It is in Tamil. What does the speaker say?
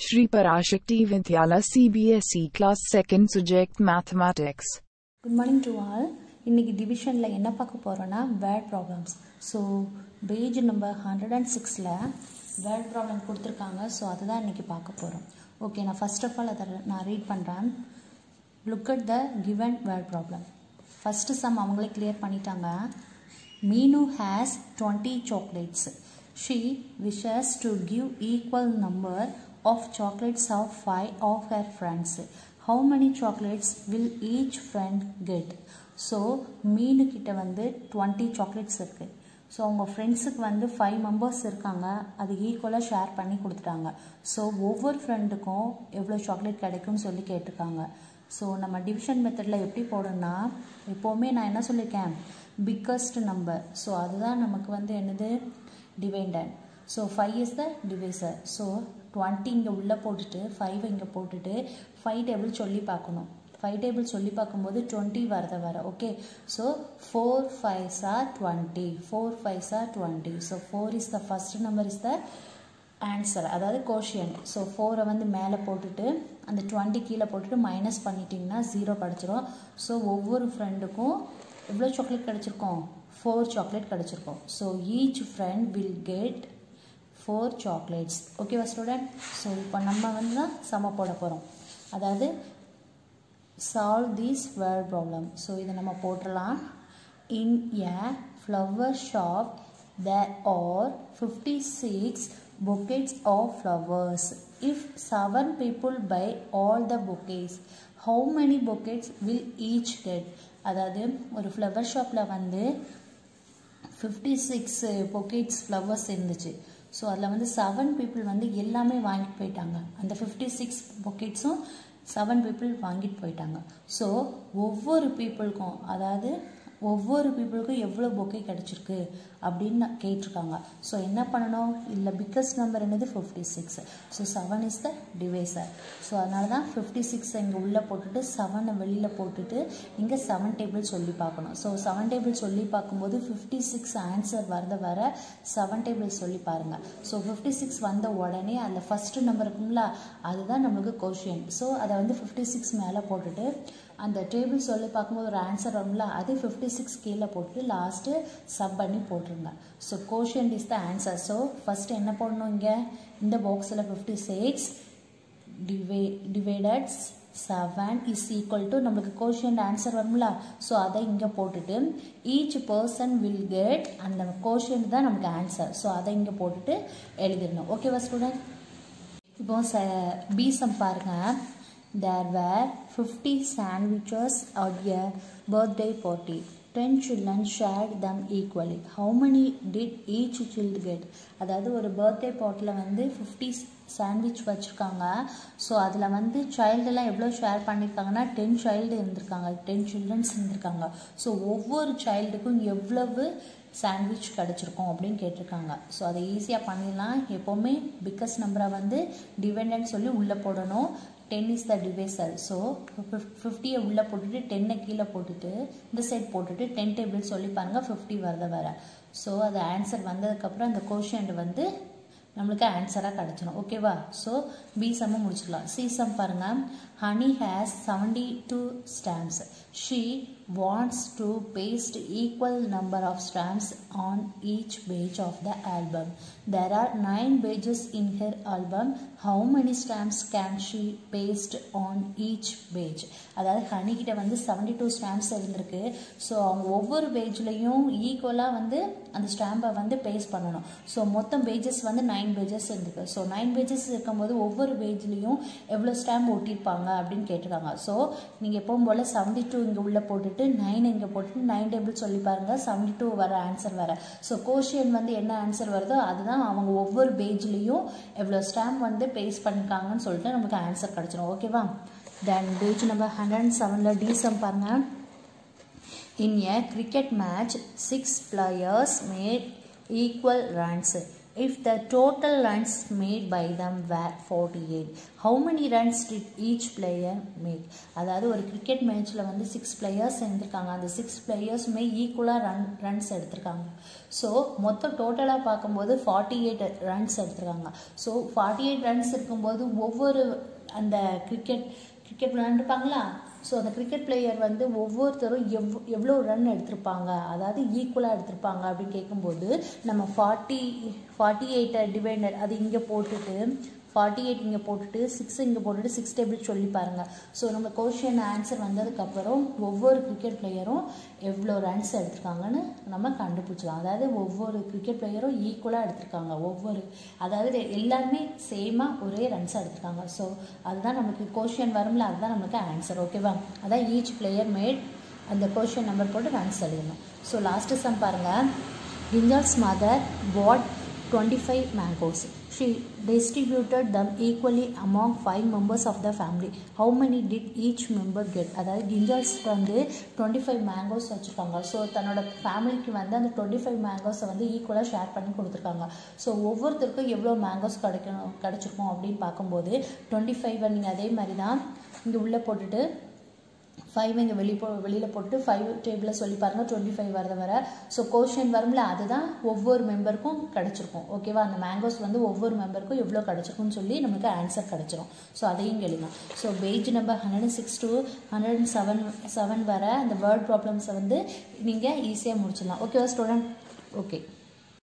Shri Parashakti Vidyala CBSE Class 2nd Subject Mathematics. Good morning to all இன்னைக்கு டிவிஷனில் என்ன பார்க்க போகிறோன்னா word problems so page number hundred and சிக்ஸில் வேர்ட் ப்ராப்ளம் கொடுத்துருக்காங்க ஸோ அதுதான் இன்னைக்கு பார்க்க போகிறோம் ஓகே நான் ஃபர்ஸ்ட் ஆஃப் ஆல் அதை நான் ரீட் பண்ணுறேன் look at the given word problem first sum அவங்களே கிளியர் பண்ணிட்டாங்க Meenu has twenty chocolates she wishes to give equal number of chocolates of five of her friends how many chocolates will each friend get so Meenu கிட்ட வந்து டுவெண்ட்டி சாக்லேட்ஸ் இருக்குது ஸோ அவங்க ஃப்ரெண்ட்ஸுக்கு வந்து ஃபைவ் மெம்பர்ஸ் இருக்காங்க அது ஈக்குவலாக ஷேர் பண்ணி கொடுத்துட்டாங்க ஸோ ஒவ்வொரு ஃப்ரெண்டுக்கும் எவ்வளோ சாக்லேட் கிடைக்கும்னு சொல்லி கேட்டிருக்காங்க ஸோ நம்ம டிவிஷன் மெத்தடில் எப்படி போடணும்னா எப்போவுமே நான் என்ன சொல்லியிருக்கேன் பிக்கஸ்ட் நம்பர் ஸோ அதுதான் நமக்கு வந்து என்னது dividend so five is the divisor so twenty இங்கே உள்ளே போட்டுட்டு ஃபைவ் இங்கே போட்டுட்டு ஃபைவ் டேபிள் சொல்லி பார்க்கணும் ஃபைவ் டேபிள் சொல்லி பார்க்கும்போது டுவெண்ட்டி வரத வர okay so four five are twenty four five are twenty so four is the first number is the answer அதாவது கோஷியன் ஸோ ஃபோரை வந்து மேலே போட்டுட்டு அந்த டுவெண்ட்டி கீழே போட்டுட்டு மைனஸ் பண்ணிட்டிங்கன்னா ஜீரோ கிடச்சிரும் ஸோ ஒவ்வொரு ஃப்ரெண்டுக்கும் எவ்வளோ சாக்லேட் கிடச்சிருக்கோம் ஃபோர் சாக்லேட் கிடச்சிருக்கோம் so each friend will get four chocolates ஓகேவா ஸ்டூடெண்ட் ஸோ இப்போ நம்ம வந்து தான் சம போட போகிறோம் அதாவது solve these word problem so இதை நம்ம போட்டுடலாம் in a flower shop there are fifty six bouquets of flowers. If seven people buy all the bouquets, how many bouquets will each get? அதாவது ஒரு ஃப்ளவர் ஷாப்பில் வந்து ஃபிஃப்டி சிக்ஸ் பொக்கெட்ஸ் ஃப்ளவர்ஸ் இருந்துச்சு ஸோ அதில் வந்து செவன் பீப்புள் வந்து எல்லாமே வாங்கிட்டு போயிட்டாங்க அந்த ஃபிஃப்டி சிக்ஸ் பொக்கெட்ஸும் செவன் பீப்புள் வாங்கிட்டு போயிட்டாங்க ஸோ ஒவ்வொரு பீப்புளுக்கும் அதாவது ஒவ்வொரு பீப்புளுக்கும் எவ்வளோ பொக்கே கிடச்சிருக்கு அப்படின்னு கேட்டிருக்காங்க ஸோ என்ன பண்ணணும் இல்லை பிக்கஸ்ட் நம்பர் என்னது fifty six so seven is the divisor so அதனால தான் ஃபிஃப்டி சிக்ஸ் இங்கே உள்ளே போட்டுட்டு செவனை வெளியில் போட்டுட்டு இங்கே செவன் டேபிள் சொல்லி பார்க்கணும் ஸோ செவன் டேபிள் சொல்லி பார்க்கும்போது ஃபிஃப்டி சிக்ஸ் ஆன்சர் வரத வர செவன் டேபிள் சொல்லி பாருங்கள் ஸோ ஃபிஃப்டி சிக்ஸ் வந்த உடனே அதில் ஃபஸ்ட்டு நம்பர் இருக்குங்களா அதுதான் நம்மளுக்கு கொஷின் ஸோ அதை வந்து ஃபிஃப்டி சிக்ஸ் மேலே போட்டுட்டு அந்த டேபிள் சொல்லி பார்க்கும்போது ஒரு ஆன்சர் வரும்ல அது ஃபிஃப்டி சிக்ஸ் கீழே போட்டு லாஸ்ட்டு சப் பண்ணி போட்டுருங்க so quotient is the answer so first என்ன போடணும் இங்கே இந்த பாக்ஸில் ஃபிஃப்டி சிக்ஸ் டிவை divides seven is equal to நம்மளுக்கு கோஷியன் ஆன்சர் வரும்ல ஸோ அதை இங்கே போட்டுட்டு ஈச் பர்சன் வில் கெட் அந்த கோஷியன் தான் நமக்கு ஆன்சர் ஸோ அதை இங்கே போட்டுட்டு எழுதிடணும் ஓகேவா ஸ்டூடெண்ட் இப்போ ச பீசம் பாருங்கள் There were 50 sandwiches at a birthday party. 10 children shared them equally. How many did each child get? அதாவது ஒரு பர்த்டே பார்ட்டியில் வந்து ஃபிஃப்டி சாண்ட்விச் வச்சுருக்காங்க ஸோ அதில் வந்து சைல்டெல்லாம் எவ்வளோ ஷேர் பண்ணியிருக்காங்கன்னா டென் சைல்டு இருந்திருக்காங்க டென் சில்ட்ரன்ஸ் இருந்திருக்காங்க ஸோ ஒவ்வொரு சைல்டுக்கும் எவ்வளவு சாண்ட்விச் கிடச்சிருக்கும் அப்படின்னு கேட்டிருக்காங்க ஸோ அதை ஈஸியாக பண்ணிடலாம் எப்போவுமே பிக்கஸ்ட் நம்பரை வந்து டிபெண்ட் சொல்லி உள்ளே போடணும் ten is the divisor so ஃபிஃப்டியை உள்ளே போட்டுட்டு டென்னை கீழே போட்டுட்டு இந்த சைட் போட்டுட்டு டென் டேபிள் சொல்லி பாருங்கள் ஃபிஃப்டி வரத வர ஸோ அது ஆன்சர் வந்ததுக்கப்புறம் அந்த கொஷின் வந்து நம்மளுக்கு ஆன்சராக கிடச்சிடும் ஓகேவா ஸோ பி சம்ம முடிச்சுக்கலாம் சி சம் பாருங்கள் Honey has seventy two stamps she wants to paste equal number of stamps on each page of the album there are nine pages in her album how many stamps can she paste on each page அதாவது ஹனிக்கிட்ட வந்து செவன்டி டூ ஸ்டாம்ப்ஸ் இருந்திருக்கு ஸோ அவங்க ஒவ்வொரு பேஜ்லேயும் ஈக்குவலாக வந்து அந்த ஸ்டாம்பை வந்து பேஸ்ட் பண்ணணும் ஸோ மொத்தம் பேஜஸ் வந்து நைன் பேஜஸ் இருந்திருக்கு ஸோ நைன் பேஜஸ் இருக்கும்போது ஒவ்வொரு பேஜ்லேயும் எவ்வளோ ஸ்டாம்ப் ஒட்டியிருப்பாங்க அப்படின்னு கேட்டிருக்காங்க ஸோ நீங்கள் எப்பவும் போல் செவன்டி டூ இங்கே உள்ளே போட்டுட்டு நைன் இங்கே போட்டுட்டு நைன் டேபிள் சொல்லி பாருங்கள் செவன்டி டூ வர ஆன்சர் வர ஸோ கோஷியன் வந்து என்ன ஆன்சர் வருதோ அதுதான் அவங்க ஒவ்வொரு பேஜ்லேயும் எவ்வளோ ஸ்டாம்ப் வந்து பேஸ்ட் பண்ணியிருக்காங்கன்னு சொல்லிட்டு நமக்கு ஆன்சர் கிடச்சிரும் ஓகேவா then page number hundred and செவனில் டிசம் பாருங்கள் In a cricket match, six players made equal runs. if the total runs made by them were 48 how many runs did each player make அதாவது ஒரு கிரிக்கெட் மேட்ச்சில் வந்து சிக்ஸ் பிளேயர்ஸ் இருந்திருக்காங்க அந்த சிக்ஸ் பிளேயர்ஸுமே ஈக்குவலாக ரன் ரன்ஸ் எடுத்திருக்காங்க ஸோ மொத்தம் டோட்டலாக பார்க்கும்போது ஃபார்ட்டி எயிட் ரன்ஸ் எடுத்திருக்காங்க ஸோ ஃபார்ட்டி எயிட் ரன்ஸ் இருக்கும்போது ஒவ்வொரு அந்த கிரிக்கெட் கிரிக்கெட் விளையாண்டுருப்பாங்களா ஸோ அந்த கிரிக்கெட் பிளேயர் வந்து ஒவ்வொருத்தரும் எவ் எவ்வளோ ரன் எடுத்திருப்பாங்க அதாவது ஈக்குவலாக எடுத்திருப்பாங்க அப்படின்னு கேட்கும்போது நம்ம ஃபார்ட்டி ஃபார்ட்டி எயிட்டை டிவைடர் அது இங்கே போட்டுட்டு ஃபார்ட்டி எயிட் இங்கே போட்டுட்டு சிக்ஸ் இங்கே போட்டுட்டு சிக்ஸ் டேபிள் சொல்லி பாருங்கள் ஸோ நம்ம கொஷின் ஆன்சர் வந்ததுக்கப்புறம் ஒவ்வொரு கிரிக்கெட் பிளேயரும் எவ்வளோ ரன்ஸ் எடுத்திருக்காங்கன்னு நம்ம கண்டுபிடிச்சலாம் அதாவது ஒவ்வொரு கிரிக்கெட் பிளேயரும் ஈக்குவலாக எடுத்திருக்காங்க ஒவ்வொரு அதாவது எல்லாருமே சேமாக ஒரே ரன்ஸ் எடுத்திருக்காங்க ஸோ அதுதான் நமக்கு கொஷின் வரும்ல அதுதான் நமக்கு ஆன்சர் ஓகேவா அதான் ஈச் பிளேயர் மேட் அந்த கொஷின் நம்பர் போட்டு ரன்ஸ் எழுதணும் ஸோ லாஸ்ட்டு சம் பாருங்கள் Kinjal's mother bought twenty five mangoes she distributed them equally among five members of the family how many did each member get அதாவது கிஞ்சால்ஸ் வந்து டுவெண்ட்டி ஃபைவ் மேங்கோஸ் வச்சுருக்காங்க ஸோ தன்னோட ஃபேமிலிக்கு வந்து அந்த டுவெண்ட்டி ஃபைவ் மேங்கோஸை வந்து ஈக்குவலாக ஷேர் பண்ணி கொடுத்துருக்காங்க ஸோ ஒவ்வொருத்தருக்கும் எவ்வளோ மேங்கோஸ் கிடைக்கணும் கிடச்சிருக்கும் அப்படின்னு பார்க்கும்போது டுவெண்ட்டி ஃபைவை நீங்கள் அதே மாதிரி தான் இங்கே உள்ளே போட்டுட்டு ஃபைவ் இங்கே வெளி போ வெளியில் போட்டு ஃபைவ் டேபிளில் சொல்லி பாருங்கள் டுவெண்ட்டி ஃபைவ் வரத வர ஸோ கோஷன் வரும்ல அதுதான் ஒவ்வொரு மெம்பருக்கும் கிடச்சிருக்கும் ஓகேவா அந்த மேங்கோஸ் வந்து ஒவ்வொரு மெம்பருக்கும் எவ்வளோ கிடச்சிருக்கும்னு சொல்லி நமக்கு ஆன்சர் கிடச்சிரும் ஸோ அதையும் எழுதலாம் so page number hundred and six to hundred and seven seven வர அந்த வேர்ட் ப்ராப்ளம்ஸை வந்து நீங்கள் ஈஸியாக முடிச்சிடலாம் ஓகேவா ஸ்டூடெண்ட் ஓகே